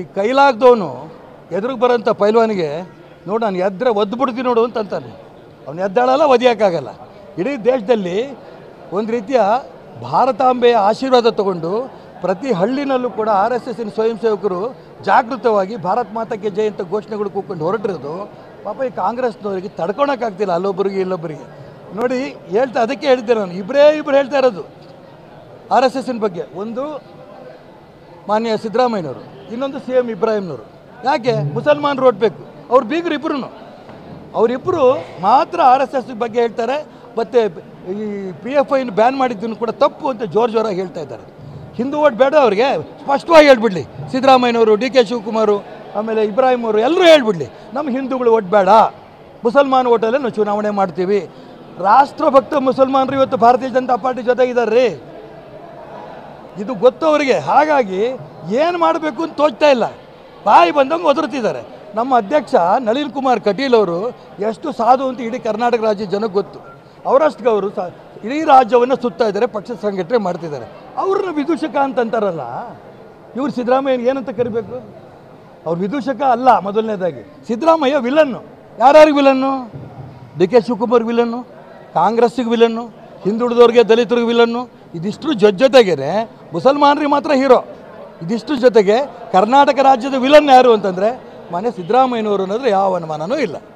ಕೈಲಾಗ್ದವನು ಎದುರಿಗೆ ಬರೋಂಥ ಪೈಲ್ವಾನಿಗೆ ನೋಡು ನಾನು ಎದ್ರೆ ಒದ್ದು ಬಿಡ್ತೀನಿ ನೋಡು ಅಂತ ಅಂತಾನೆ ಅವ್ನು ಎದ್ದಾಳಲ್ಲ ಒದಿಯೋಕ್ಕಾಗಲ್ಲ ಇಡೀ ದೇಶದಲ್ಲಿ ಒಂದು ರೀತಿಯ ಭಾರತಾಂಬೆಯ ಆಶೀರ್ವಾದ ತಗೊಂಡು ಪ್ರತಿ ಹಳ್ಳಿನಲ್ಲೂ ಕೂಡ ಆರ್ ಎಸ್ ಎಸ್ಸಿನ ಸ್ವಯಂ ಸೇವಕರು ಜಾಗೃತವಾಗಿ ಭಾರತ್ ಮಾತಾಕ್ಕೆ ಜಯ ಅಂತ ಘೋಷಣೆಗಳು ಕೂತ್ಕೊಂಡು ಹೊರಟಿರೋದು ಪಾಪ ಈ ಕಾಂಗ್ರೆಸ್ನವರಿಗೆ ತಡ್ಕೊಳಕ್ಕಾಗ್ತಿಲ್ಲ ಅಲ್ಲೊಬ್ಬರಿಗೆ ಇಲ್ಲೊಬ್ಬರಿಗೆ ನೋಡಿ ಹೇಳ್ತಾ ಅದಕ್ಕೆ ಹೇಳ್ತೇನೆ ನಾನು ಇಬ್ಬರೇ ಇಬ್ಬರು ಹೇಳ್ತಾ ಇರೋದು ಆರ್ ಎಸ್ ಎಸ್ಸಿನ ಬಗ್ಗೆ ಒಂದು ಮಾನ್ಯ ಸಿದ್ದರಾಮಯ್ಯನವರು ಇನ್ನೊಂದು ಸಿ ಎಂ ಇಬ್ರಾಹಿಂನವರು ಯಾಕೆ ಮುಸಲ್ಮಾನರು ಓಟ್ಬೇಕು ಅವ್ರು ಬೀಗರು ಇಬ್ಬರು ಅವರಿಬ್ಬರು ಮಾತ್ರ ಆರ್ ಎಸ್ ಎಸ್ ಬಗ್ಗೆ ಹೇಳ್ತಾರೆ ಮತ್ತು ಈ ಪಿ ಎಫ್ ಐನ ಬ್ಯಾನ್ ಮಾಡಿದ್ದನ್ನು ಕೂಡ ತಪ್ಪು ಅಂತ ಜೋರು ಜೋರಾಗಿ ಹೇಳ್ತಾ ಇದ್ದಾರೆ ಹಿಂದೂ ಓಟ್ ಬೇಡ ಅವ್ರಿಗೆ ಸ್ಪಷ್ಟವಾಗಿ ಹೇಳ್ಬಿಡ್ಲಿ ಸಿದ್ದರಾಮಯ್ಯನವರು ಡಿ ಕೆ ಶಿವಕುಮಾರು ಆಮೇಲೆ ಇಬ್ರಾಹಿಂ ಅವರು ಎಲ್ಲರೂ ಹೇಳ್ಬಿಡ್ಲಿ ನಮ್ಮ ಹಿಂದೂಗಳು ಓಟ್ ಬೇಡ ಮುಸಲ್ಮಾನ್ ಓಟಲ್ಲೇ ನಾವು ಚುನಾವಣೆ ಮಾಡ್ತೀವಿ ರಾಷ್ಟ್ರಭಕ್ತ ಮುಸಲ್ಮಾನರು ಇವತ್ತು ಭಾರತೀಯ ಜನತಾ ಪಾರ್ಟಿ ಜೊತೆಗಿದ್ದಾರೆ ರೀ ಇದು ಗೊತ್ತು ಅವರಿಗೆ ಹಾಗಾಗಿ ಏನು ಮಾಡಬೇಕು ಅಂತ ತೋಚ್ತಾ ಇಲ್ಲ ಬಾಯಿ ಬಂದಂಗೆ ಒದರುತ್ತಿದ್ದಾರೆ ನಮ್ಮ ಅಧ್ಯಕ್ಷ ನಳಿನ್ ಕುಮಾರ್ ಕಟೀಲ್ ಅವರು ಎಷ್ಟು ಸಾಧು ಅಂತ ಇಡೀ ಕರ್ನಾಟಕ ರಾಜ್ಯ ಜನಕ್ಕೆ ಗೊತ್ತು ಅವರಷ್ಟು ಅವರು ಸ ಇಡೀ ರಾಜ್ಯವನ್ನು ಸುತ್ತಾ ಇದ್ದಾರೆ ಪಕ್ಷ ಸಂಘಟನೆ ಮಾಡ್ತಿದ್ದಾರೆ ಅವ್ರನ್ನ ವಿದೂಷಕ ಅಂತ ಅಂತಾರಲ್ಲ ಇವ್ರು ಸಿದ್ದರಾಮಯ್ಯ ಏನಂತ ಕರಿಬೇಕು ಅವ್ರು ವಿದೂಷಕ ಅಲ್ಲ ಮೊದಲನೇದಾಗಿ ಸಿದ್ದರಾಮಯ್ಯ ವಿಲನ್ನು ಯಾರ್ಯಾರಿಗೆ villain D K Shivakumar villain ಕಾಂಗ್ರೆಸ್ಸಿಗೆ ವಿಲನ್ನು ಹಿಂದುಳಿದವ್ರಿಗೆ ದಲಿತರಿಗೆ ವಿಲನ್ನು ಇದಿಷ್ಟು ಜೊತೆಗೇನೆ ಮುಸಲ್ಮಾನರಿಗೆ ಮಾತ್ರ ಹೀರೋ ಇದಿಷ್ಟು ಜೊತೆಗೆ ಕರ್ನಾಟಕ ರಾಜ್ಯದ ವಿಲನ್ ಯಾರು ಅಂತಂದರೆ ಮನೆ ಸಿದ್ದರಾಮಯ್ಯನವರು ಅನ್ನೋದ್ರೆ ಯಾವ ಅನುಮಾನನೂ ಇಲ್ಲ